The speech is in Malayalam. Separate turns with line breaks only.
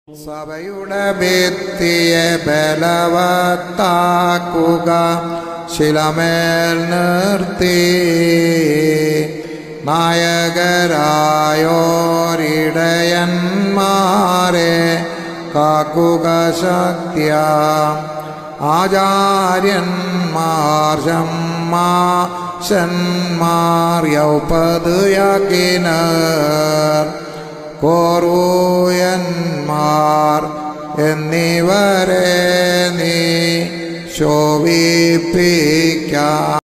സഭയുടെ ഭിത്തിയെ ബലവത്താക്കുക ശിലമേൽ നിർത്തി നായകരായോരിടയന്മാരെ കാക്കുക ശക്തിയ ആചാര്യന്മാർ ഷന്മാർ യൗപതുയാക്കിനർ കോറൂയന്മാർ എന്നിവരെ നീ ശോഭിപ്പിക്കാം